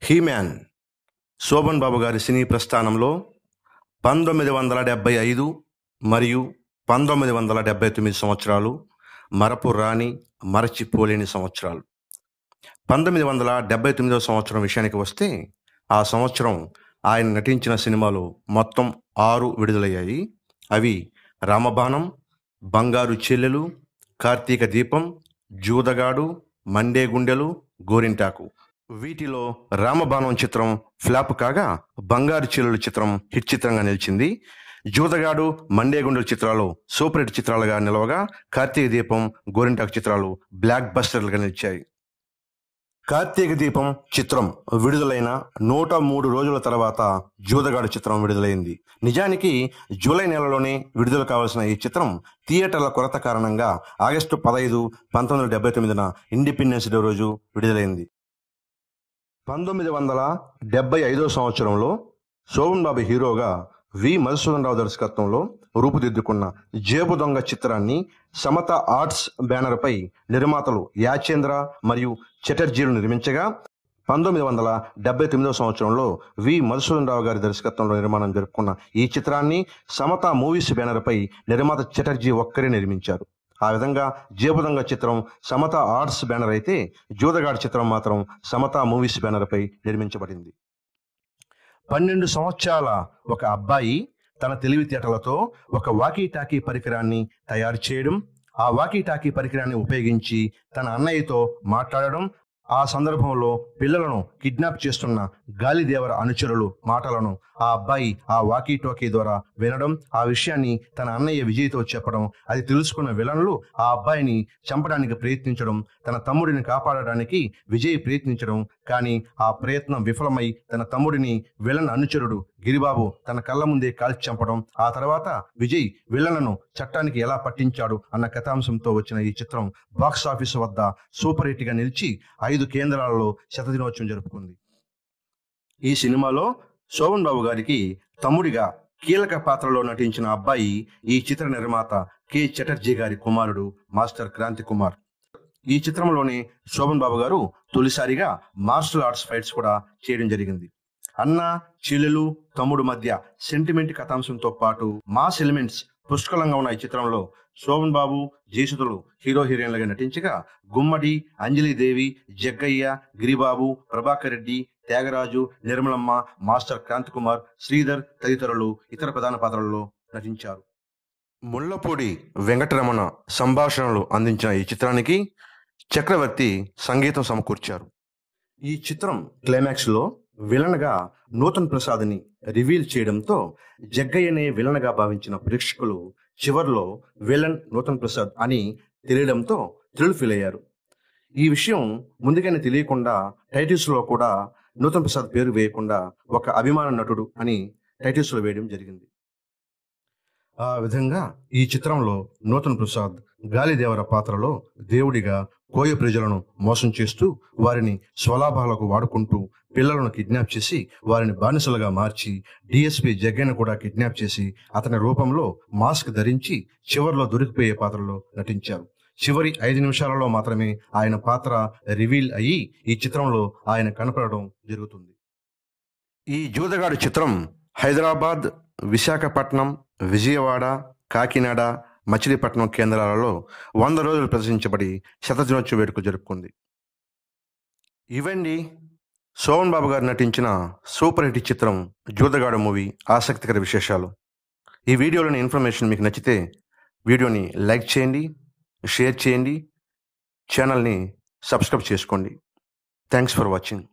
He-Man Shobhan బాబు గారి సినీ ప్రస్థానంలో పంతొమ్మిది వందల డెబ్బై ఐదు మరియు పంతొమ్మిది వందల డెబ్బై తొమ్మిది సంవత్సరాలు మరపు రాని మరచిపోలేని సంవత్సరాలు పంతొమ్మిది వందల డెబ్బై తొమ్మిదవ సంవత్సరం విషయానికి వస్తే ఆ సంవత్సరం ఆయన నటించిన సినిమాలు మొత్తం ఆరు విడుదలయ్యాయి అవి రామబాణం బంగారు చెల్లెలు కార్తీక దీపం జూదగాడు మండే గుండెలు గోరింటాకు వీటిలో రామబాణం చిత్రం ఫ్లాప్ కాగా బంగారు చెల్లెలు చిత్రం హిట్ చిత్రంగా నిలిచింది జూదగాడు మండే గుండెల చిత్రాలు సూపర్ హిట్ చిత్రాలుగా నిలవగా కార్తీక దీపం గోరింటాకు చిత్రాలు బ్లాక్ బస్టర్లుగా నిలిచాయి కార్తీక దీపం చిత్రం విడుదలైన నూట మూడు రోజుల తర్వాత జూదగాడు చిత్రం విడుదలైంది నిజానికి జూలై నెలలోనే విడుదల కావాల్సిన ఈ చిత్రం థియేటర్ల కొరత కారణంగా ఆగస్టు పదహైదు పంతొమ్మిది వందల డెబ్బై తొమ్మిదిన ఇండిపెండెన్స్ డే రోజు విడుదలైంది పంతొమ్మిది వందల డెబ్బై ఐదో సంవత్సరంలో శోభన్ బాబు హీరోగా వి మధుసూదన్ రావు దర్శకత్వంలో రూపుదిద్దుకున్న జేబు దొంగ చిత్రాన్ని సమత ఆర్ట్స్ బ్యానర్పై నిర్మాతలు యాచేంద్ర మరియు చటర్జీలు నిర్మించగా పంతొమ్మిది వందల డెబ్బై తొమ్మిదవ సంవత్సరంలో వి మధుసూదన్ రావు గారి దర్శకత్వంలో నిర్మాణం జరుపుకున్న ఈ చిత్రాన్ని సమత మూవీస్ బ్యానర్పై నిర్మాత చటర్జీ ఒక్కరే నిర్మించారు ఆ విధంగా జేబుదంగ చిత్రం సమత ఆర్ట్స్ బ్యానర్ అయితే జూదగాడ్ చిత్రం మాత్రం సమత మూవీస్ బ్యానర్పై నిర్మించబడింది పన్నెండు సంవత్సరాల ఒక అబ్బాయి తన తెలివితేటలతో ఒక వాకీ టాకీ పరికరాన్ని తయారు చేయడం ఆ వాకీ టాకీ పరికరాన్ని ఉపయోగించి తన అన్నయ్యతో మాట్లాడడం ఆ సందర్భంలో పిల్లలను కిడ్నాప్ చేస్తున్న గాలిదేవర అనుచరులు మాటలను ఆ అబ్బాయి ఆ వాకీ టోకీ ద్వారా వినడం ఆ విషయాన్ని తన అన్నయ్య విజయ్తో చెప్పడం అది తెలుసుకున్న విలన్లు ఆ అబ్బాయిని చంపడానికి ప్రయత్నించడం తన తమ్ముడిని కాపాడడానికి విజయ్ ప్రయత్నించడం కానీ ఆ ప్రయత్నం విఫలమై తన తమ్ముడిని విలన్ అనుచరుడు గిరిబాబు తన కళ్ళ ముందే కాల్చి చంపడం ఆ తర్వాత విజయ్ విలన్లను చట్టానికి ఎలా పట్టించాడు అన్న కథాంశంతో వచ్చిన ఈ చిత్రం బాక్స్ ఆఫీస్ వద్ద సూపర్ హిట్ గా నిలిచి ఐదు కేంద్రాలలో శతదినోత్సవం జరుపుకుంది ఈ సినిమాలో శోభన్ బాబు గారికి తమ్ముడిగా కీలక పాత్రలో నటించిన అబ్బాయి ఈ చిత్ర నిర్మాత కె చటర్జీ గారి కుమారుడు మాస్టర్ క్రాంతి కుమార్ ఈ చిత్రంలోనే శోభన్ బాబు గారు తొలిసారిగా మార్షల్ ఆర్ట్స్ ఫైట్స్ కూడా చేయడం జరిగింది అన్న చెల్లెలు తమ్ముడు మధ్య సెంటిమెంట్ కథాంశంతో పాటు మాస్ ఎలిమెంట్స్ పుష్కలంగా ఉన్న ఈ చిత్రంలో శోభన్ బాబు జయసుతులు హీరో హీరోయిన్లుగా నటించగా గుమ్మడి అంజలిదేవి జగ్గయ్య గిరిబాబు ప్రభాకర్ రెడ్డి త్యాగరాజు నిర్మలమ్మ మాస్టర్ క్రాంతి కుమార్ శ్రీధర్ తదితరులు ఇతర ప్రధాన పాత్రల్లో నటించారు ముళ్లపూడి వెంకటరమణ సంభాషణలు అందించిన ఈ చిత్రానికి చక్రవర్తి సంగీతం సమకూర్చారు ఈ చిత్రం క్లైమాక్స్ లో విలన్ గా నూతన్ ప్రసాద్ ని రివీల్ చేయడంతో జగ్గయ్యనే విలన్ గా భావించిన ప్రేక్షకులు చివర్లో విలన్ నూతన్ ప్రసాద్ అని తెలియడంతో థ్రిల్ ఫీల్ అయ్యారు ఈ విషయం ముందుగానే తెలియకుండా టైటిల్స్ లో కూడా నూతన్ ప్రసాద్ పేరు వేయకుండా ఒక అభిమాన నటుడు అని టైటిల్స్ లో వేయడం జరిగింది ఆ విధంగా ఈ చిత్రంలో నూతన్ ప్రసాద్ గాలిదేవర పాత్రలో దేవుడిగా కోయ ప్రజలను మోసం చేస్తూ వారిని స్వలాభాలకు వాడుకుంటూ పిల్లలను కిడ్నాప్ చేసి వారిని బానిసలుగా మార్చి డిఎస్పి జగ్గయ్యను కూడా కిడ్నాప్ చేసి అతని రూపంలో మాస్క్ ధరించి చివర్లో దొరికిపోయే పాత్రలో నటించారు చివరి ఐదు నిమిషాలలో మాత్రమే ఆయన పాత్ర రివీల్ అయ్యి ఈ చిత్రంలో ఆయన కనపడడం జరుగుతుంది ఈ జూదగాడు చిత్రం హైదరాబాద్ విశాఖపట్నం విజయవాడ కాకినాడ మచిలీపట్నం కేంద్రాలలో వంద రోజులు ప్రదర్శించబడి శతదినోత్సవ వేడుక జరుపుకుంది ఇవండి సోమన్ బాబు గారు నటించిన సూపర్ హిట్ చిత్రం జూదగాడు మూవీ ఆసక్తికర విశేషాలు ఈ వీడియోలోని ఇన్ఫర్మేషన్ మీకు నచ్చితే వీడియోని లైక్ చేయండి షేర్ చేయండి ఛానల్ని సబ్స్క్రైబ్ చేసుకోండి థ్యాంక్స్ ఫర్ వాచింగ్